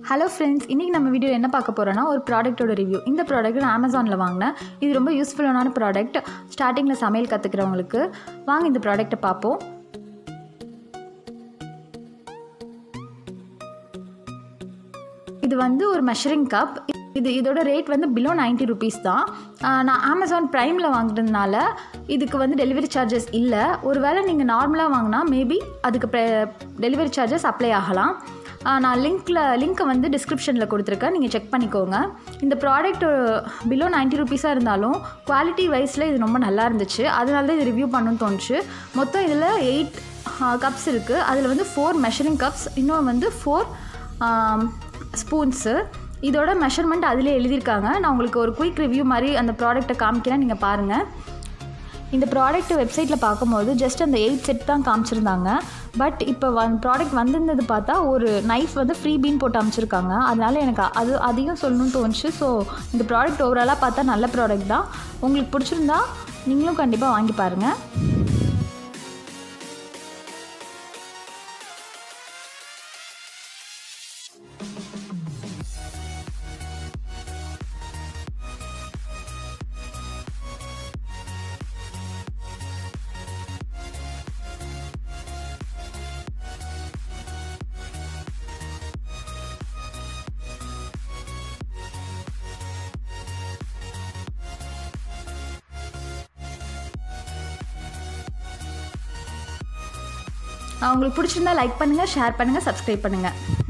hello friends இன்றைக்கி நம்ம video என்ன பார்க்க போகிறோன்னா ஒரு ப்ராடக்ட்டோட ரிவ்யூ இந்த ப்ராடக்ட் நான் அமேசானில் வாங்கினேன் இது ரொம்ப யூஸ்ஃபுல்லான ப்ராடக்ட் ஸ்டார்டிங்கில் சமையல் கற்றுக்கிறவங்களுக்கு வாங்க இந்த ப்ராடக்ட்டை பார்ப்போம் இது வந்து ஒரு மெஷரிங் கப் இது இதோட ரேட் வந்து பிலோ 90 ருபீஸ் தான் ஆஹ் நான் அமேசான் ப்ரைமில் வாங்குறதுனால இதுக்கு வந்து டெலிவரி சார்ஜஸ் இல்லை ஒருவேளை நீங்கள் நார்மலாக வாங்கினா மேபி அதுக்கு டெலிவரி சார்ஜஸ் அப்ளை ஆகலாம் ஆஹ் நான் லிங்க்கில் லிங்க்கை வந்து டிஸ்கிரிப்ஷனில் கொடுத்துருக்கேன் நீங்கள் செக் பண்ணிக்கோங்க இந்த ப்ராடக்ட் பிலோ 90 ருபீஸாக இருந்தாலும் குவாலிட்டி வைஸில் இது ரொம்ப நல்லா இருந்துச்சு அதனால தான் இது ரிவ்யூ பண்ணணும்னு தோணுச்சு மொத்தம் இதில் எயிட் கப்ஸ் இருக்குது அதில் வந்து ஃபோர் மெஷரிங் கப்ஸ் இன்னொன்று வந்து ஃபோர் ஸ்பூன்ஸு இதோட மெஷர்மெண்ட் அதிலே எழுதியிருக்காங்க நான் உங்களுக்கு ஒரு குயிக் ரிவ்யூ மாதிரி அந்த ப்ராடக்ட்டை காமிக்கிறேன் நீங்கள் பாருங்கள் இந்த ப்ராடக்ட் வெப்சைட்டில் பார்க்கும்போது ஜஸ்ட் அந்த எயிட் செட் தான் காமிச்சிருந்தாங்க பட் இப்போ வந் ப்ராடக்ட் வந்திருந்தது பார்த்தா ஒரு நைஃப் வந்து ஃப்ரீ பீன் போட்டு அமைச்சிருக்காங்க அதனால எனக்கு அது அதையும் சொல்லணும்னு தோணுச்சு ஸோ இந்த ப்ராடக்ட் ஓவராலாக பார்த்தா நல்ல ப்ராடக்ட் தான் உங்களுக்கு பிடிச்சிருந்தா நீங்களும் கண்டிப்பாக வாங்கி பாருங்கள் உங்களுக்கு பிடிச்சிருந்தா லைக் பண்ணுங்கள் ஷேர் பண்ணுங்கள் சப்ஸ்கிரைப் பண்ணுங்கள்